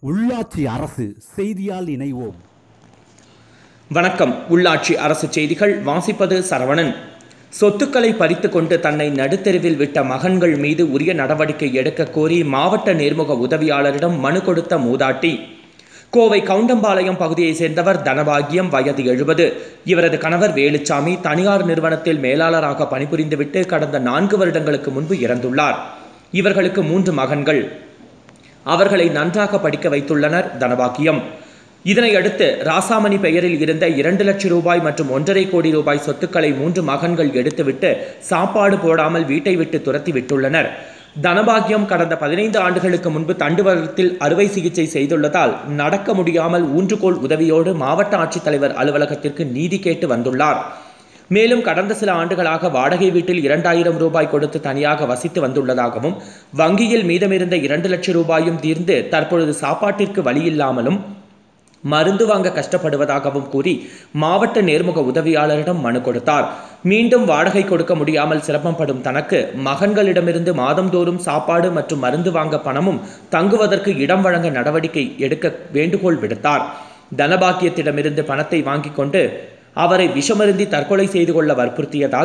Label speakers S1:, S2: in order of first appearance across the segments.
S1: உள்ளாட்சி அரசு செய்தியால் இணைவோம்
S2: வணக்கம் உள்ளாட்சி அரசு செய்திகள் வாசிப்பது சரவணன் சொத்துக்களை பறித்துக் கொண்டு தன்னை நடுத்தெருவில் விட்ட மகன்கள் மீது உரிய நடவடிக்கை எடுக்க கோரி மாவட்ட நேர்முக உதவியாளரிடம் மனு கொடுத்த மூதாட்டி கோவை கவுண்டம்பாளையம் பகுதியைச் சேர்ந்தவர் தனபாகியம் வயது எழுபது இவரது கணவர் வேலுச்சாமி தனியார் நிறுவனத்தில் மேலாளராக பணிபுரிந்துவிட்டு கடந்த நான்கு வருடங்களுக்கு முன்பு இறந்துள்ளார் இவர்களுக்கு மூன்று மகன்கள் அவர்களை நன்றாக படிக்க வைத்துள்ளனர் தனபாக்கியம் இதனை அடுத்து ராசாமணி பெயரில் இருந்த இரண்டு லட்சம் ரூபாய் மற்றும் ஒன்றரை கோடி ரூபாய் சொத்துக்களை மூன்று மகன்கள் எடுத்துவிட்டு சாப்பாடு போடாமல் வீட்டை விட்டு துரத்தி விட்டுள்ளனர் தனபாக்கியம் கடந்த பதினைந்து ஆண்டுகளுக்கு முன்பு தண்டுவரத்தில் அறுவை சிகிச்சை செய்துள்ளதால் நடக்க முடியாமல் ஊன்றுகோல் உதவியோடு மாவட்ட ஆட்சித்தலைவர் அலுவலகத்திற்கு நீதி கேட்டு வந்துள்ளார் மேலும் கடந்த சில ஆண்டுகளாக வாடகை வீட்டில் இரண்டாயிரம் ரூபாய் கொடுத்து தனியாக வசித்து வந்துள்ளதாகவும் வங்கியில் மீதமிருந்த இரண்டு லட்சம் ரூபாயும் தீர்ந்து தற்பொழுது சாப்பாட்டிற்கு வழியில்லாமலும் மருந்து வாங்க கஷ்டப்படுவதாகவும் கூறி மாவட்ட நேர்முக உதவியாளரிடம் மனு கொடுத்தார் மீண்டும் வாடகை கொடுக்க முடியாமல் சிரமப்படும் தனக்கு மகன்களிடமிருந்து மாதந்தோறும் சாப்பாடு மற்றும் மருந்து வாங்க பணமும் தங்குவதற்கு இடம் வழங்க நடவடிக்கை எடுக்க வேண்டுகோள் விடுத்தார் தனபாக்கியத்திடமிருந்து பணத்தை வாங்கிக் கொண்டு அவரை விஷமருந்தி தற்கொலை செய்து கொள்ள வற்புறுத்தியதால்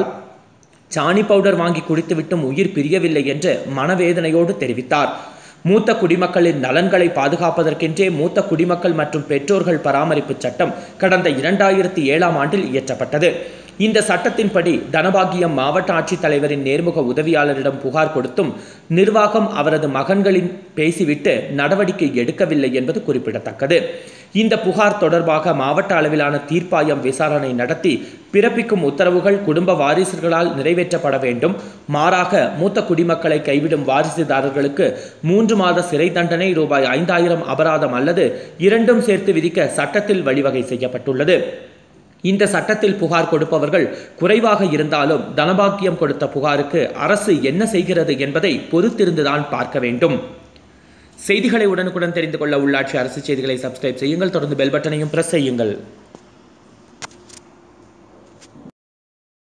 S2: சாணி பவுடர் வாங்கி குடித்துவிட்டும் உயிர் பிரியவில்லை என்று மனவேதனையோடு தெரிவித்தார் மூத்த குடிமக்களின் நலன்களை பாதுகாப்பதற்கென்றே மூத்த குடிமக்கள் மற்றும் பெற்றோர்கள் பராமரிப்பு சட்டம் கடந்த இரண்டாயிரத்தி ஏழாம் ஆண்டில் இயற்றப்பட்டது இந்த சட்டத்தின்படி தனபாகியம் மாவட்ட ஆட்சித்தலைவரின் நேர்முக உதவியாளரிடம் புகார் கொடுத்தும் நிர்வாகம் அவரது மகன்களின் பேசிவிட்டு நடவடிக்கை எடுக்கவில்லை என்பது குறிப்பிடத்தக்கது இந்த புகார் தொடர்பாக மாவட்ட அளவிலான தீர்ப்பாயம் விசாரணை நடத்தி பிறப்பிக்கும் உத்தரவுகள் குடும்ப வாரிசுகளால் நிறைவேற்றப்பட வேண்டும் மாறாக மூத்த குடிமக்களை கைவிடும் வாரிசுதாரர்களுக்கு மூன்று மாத சிறை தண்டனை ரூபாய் ஐந்தாயிரம் அபராதம் அல்லது இரண்டும் சேர்த்து விதிக்க சட்டத்தில் வழிவகை செய்யப்பட்டுள்ளது இந்த சட்டத்தில் புகார் கொடுப்பவர்கள் குறைவாக இருந்தாலும் தனபாக்கியம் கொடுத்த புகாருக்கு அரசு என்ன செய்கிறது என்பதை பொறுத்திருந்துதான் பார்க்க வேண்டும் செய்திகளை உடனுக்குடன் தெரிந்து கொள்ள உள்ளாட்சி அரசு செய்திகளை சப்ஸ்கிரைப் செய்யுங்கள் தொடர்ந்து பெல் பட்டனையும் பிரஸ் செய்யுங்கள்